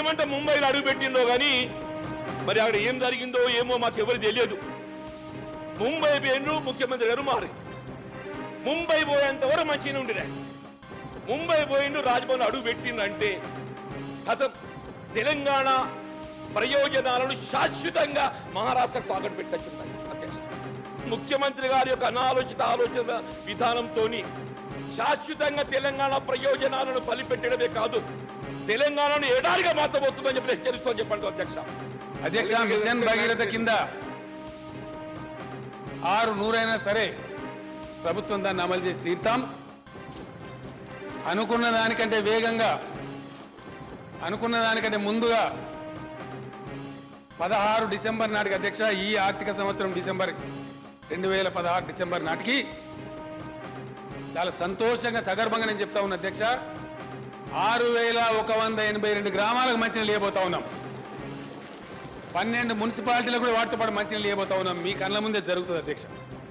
ఏమంటే ముంబైలో అడుగుపెట్టిందో కానీ మరి అక్కడ ఏం జరిగిందో ఏమో మాకు ఎవరు తెలియదు ముంబై పోయినరు ముఖ్యమంత్రి గారు మారి ముంబై పోయేంత వరకు మంచిగానే ఉండిరా ముంబై పోయిండు రాజ్భవన్ అడుగు పెట్టిందంటే కథం తెలంగాణ ప్రయోజనాలను శాశ్వతంగా మహారాష్ట్రకు తాకట్టు పెట్టచ్చున్నాయి అధ్యక్ష ముఖ్యమంత్రి గారి యొక్క అనాలోచిత ఆలోచన విధానంతో శాశ్వతంగా తెలంగాణ ప్రయోజనాలను బలిపెట్టడమే కాదు తెలంగాణను ఎడారిగా మార్చబోతుందని చెప్పి హెచ్చరిస్తూ చెప్పండి అధ్యక్ష అధ్యక్ష మిషన్ భగీరథ కింద ఆరు నూరైనా సరే ప్రభుత్వం దాన్ని అమలు చేసి తీరుతాం అనుకున్న దానికంటే వేగంగా అనుకున్న దానికంటే ముందుగా పదహారు డిసెంబర్ నాటికి అధ్యక్ష ఈ ఆర్థిక సంవత్సరం డిసెంబర్ రెండు వేల పదహారు డిసెంబర్ నాటికి చాలా సంతోషంగా సగర్భంగా నేను చెప్తా ఉన్నా అధ్యక్ష ఆరు వేల ఒక వంద ఎనభై రెండు గ్రామాలకు మంచిని లేబోతా ఉన్నాం పన్నెండు మున్సిపాలిటీలకు కూడా వాటితో పాటు మంచినీళ్ళు ఇవ్వబోతా ఉన్నాం మీ కళ్ళ ముందే జరుగుతుంది అధ్యక్ష